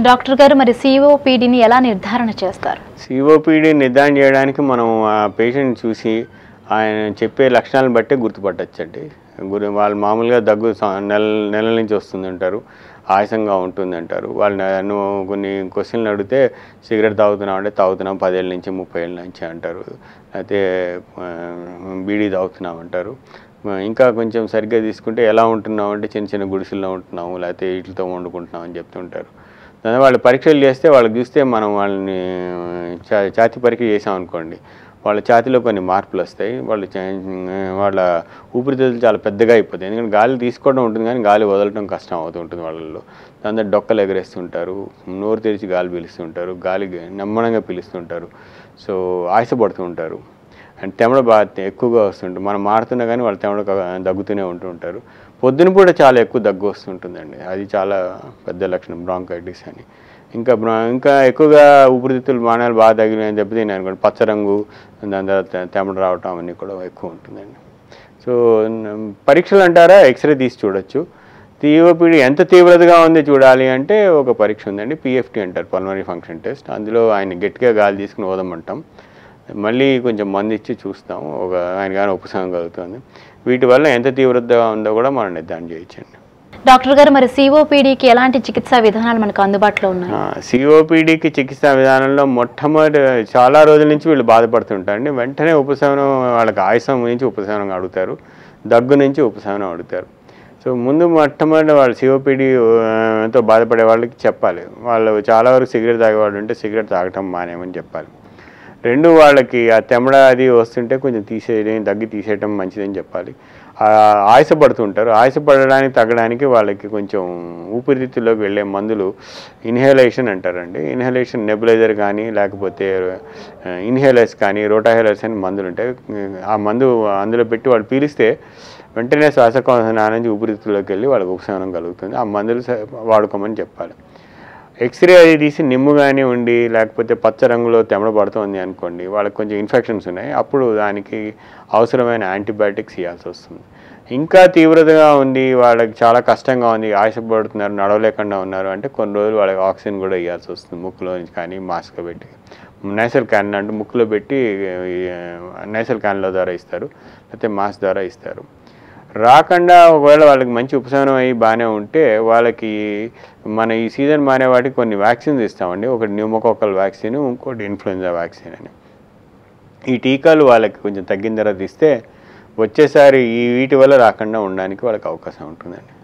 doctor గారు మరి సిఓపిడిని ఎలా నిర్ధారణ చేస్తారు సిఓపిడి నిర్ధారణ చేయడానికి మనం ఆ పేషెంట్ చూసి ఆయన చెప్పే లక్షణాలను బట్టే గుర్తుపట్టచ్చండి గురి వాళ్ళు మామూలుగా దగ్గు స- నెల నెలల నుంచి వస్తుంది అంటారు ఆయాసంగా ఉంటుంది అంటారు వాళ్ళు నన్ను కొన్ని క్వశ్చన్లు అడిగితే సిగరెట్ తాగుతున్నాం అంటే తాగుతున్నాం పదేళ్ళ నుంచి ముప్పై ఏళ్ళ నుంచి అంటారు అయితే ఆ, బీడీ తాగుతున్నాం అంటారు ఆ, ఇంకా కొంచెం సరిగ్గా తీసుకుంటే ఎలా ఉంటున్నాం అంటే చిన్న చిన్న గుడిసెల్లో ఉంటున్నాము లేకపోతే వీటితో వండుకుంటున్నాం అని చెప్తుంటారు దాని వాళ్ళు పరీక్షలు చేస్తే వాళ్ళకి చూస్తే మనం వాళ్ళని చా ఛాతీ పరీక్ష చేసాం అనుకోండి వాళ్ళ ఛాతీలో కొన్ని మార్పులు వస్తాయి వాళ్ళు చా- వాళ్ళ ఊపిరితిత్తులు చాలా పెద్దగా అయిపోతాయి ఎందుకంటే గాలి తీసుకోవడం ఉంటుంది కానీ గాలి వదలడం కష్టం అవుతూ ఉంటుంది వాళ్ళల్లో దాంతో డొక్కలు ఎగరేస్తుంటారు నోరు తెరిచి గాలి పీలుస్తుంటారు గాలి నెమ్మడంగా పీలుస్తుంటారు సో ఆశపడుతూ ఉంటారు అండ్ తెమడ బాగా ఎక్కువగా వస్తుంటుంది మనం మారుతున్నా కానీ వాళ్ళు తెమడ క- దగ్గుతూనే ఉంటూ ఉంటారు పొద్దున పూట చాలా ఎక్కువ దగ్గు వస్తుంటుందండి అది చాలా పెద్ద లక్షణం బ్రాంకైటిస్ అని ఇంకా బ్రా- ఇంకా ఎక్కువగా ఊపిరితిత్తులు మానాలు బాగా తగిలిన దెబ్బతిన్నాయి అనుకోండి పచ్చ రంగు దాని తర్వాత తెమడ రావటం అవన్నీ కూడా ఎక్కువ ఉంటుందండి సో న- పరీక్షలు అంటారా ఎక్స్రే తీసి చూడొచ్చు టీఓపీడీ ఎంత తీవ్రతగా ఉంది చూడాలి అంటే ఒక పరీక్ష ఉందండి పిఎఫ్టీ అంటారు పల్మరీ ఫంక్షన్ టెస్ట్ అందులో ఆయన గట్టిగా గాలి తీసుకుని వదమంటాం మళ్ళీ కొంచెం మంది ఇచ్చి చూస్తాం ఒక ఆయన కానీ ఉపశమనం కలుగుతుంది వీటి వల్ల ఎంత తీవ్రతగా ఉందో కూడా మనం నిర్ధారణ చేయొచ్చండి డాక్టర్ గారు మరి సిఓపిడికి ఎలాంటి చికిత్సా విధానాలు మనకు అందుబాటులో ఉన్నాయి సిఓపిడికి చికిత్సా విధానంలో మొట్టమొదటి చాలా రోజుల నుంచి వీళ్ళు బాధపడుతుంటారండి వెంటనే ఉపశమనం వాళ్ళకి ఆయాసం నుంచి ఉపశమనం అడుగుతారు దగ్గు నుంచి ఉపశమనం అడుగుతారు సో ముందు మొట్టమొదటి వాళ్ళు సిఓపిడి తో బాధపడే వాళ్ళకి చెప్పాలి వాళ్ళు చాలా వరకు సిగరెట్ తాగేవాళ్ళు ఉంటే సిగరెట్ తాగటం మానేమని చెప్పాలి రెండు వాళ్ళకి ఆ తెమడ అది వస్తుంటే కొంచెం తీసేయడం దగ్గి తీసేయడం మంచిదని చెప్పాలి ఆ, ఆయాసపడుతుంటారు ఆయాసపడడానికి తగ్గడానికి వాళ్ళకి కొంచెం ఊపిరితిత్తుల్లోకి వెళ్ళే మందులు ఇన్హేలేషన్ అంటారండి ఇన్హేలేషన్ నెబులైజర్ కానీ లేకపోతే ఇన్హేలర్స్ కానీ రోటాహేలర్స్ అని మందులు ఉంటాయి ఆ మందు అందులో పెట్టి వాళ్ళు పీలిస్తే వెంటనే శ్వాసకోశ నుంచి ఊపిరితిత్తుల్లోకి వెళ్ళి వాళ్ళకి ఉపశమనం కలుగుతుంది ఆ మందులు స- వాడుకోమని చెప్పాలి ఎక్స్రే అది తీసి నిమ్ము కానీ ఉండి లేకపోతే పచ్చ రంగులో తెమడ పడుతుంది అనుకోండి వాళ్ళకి కొంచెం ఇన్ఫెక్షన్స్ ఉన్నాయి అప్పుడు దానికి అవసరమైన యాంటీబయాటిక్స్ ఇవ్వాల్సి వస్తుంది ఇంకా తీవ్రతగా ఉంది వాళ్ళకి చాలా కష్టంగా ఉంది ఆయాసపడుతున్నారు నడవలేకుండా ఉన్నారు అంటే కొన్ని రోజులు వాళ్ళకి ఆక్సిజన్ కూడా ఇవ్వాల్సి వస్తుంది ముక్కులో నుంచి కానీ మాస్క్ పెట్టి నేసల్ క్యాన్ అంటే ముక్కులో పెట్టి నేసల్ క్యాన్ల ద్వారా ఇస్తారు లేకపోతే మాస్క్ ద్వారా ఇస్తారు రాకుండా ఒకవేళ వాళ్ళకి మంచి ఉపశమనం అయ్యి బాగానే ఉంటే వాళ్ళకి మన ఈ సీజన్ మానే వాటికి కొన్ని వ్యాక్సిన్స్ ఇస్తామండి ఒకటి న్యూమోకోకల్ వ్యాక్సిన్ ఇంకోటి ఇన్ఫ్లుయెంజా వ్యాక్సిన్ అని ఈ టీకాలు వాళ్ళకి కొంచెం తగ్గిన తర్వాత ఇస్తే వచ్చేసారి ఈ వీటి వల్ల రాకుండా ఉండడానికి వాళ్ళకి అవకాశం ఉంటుందండి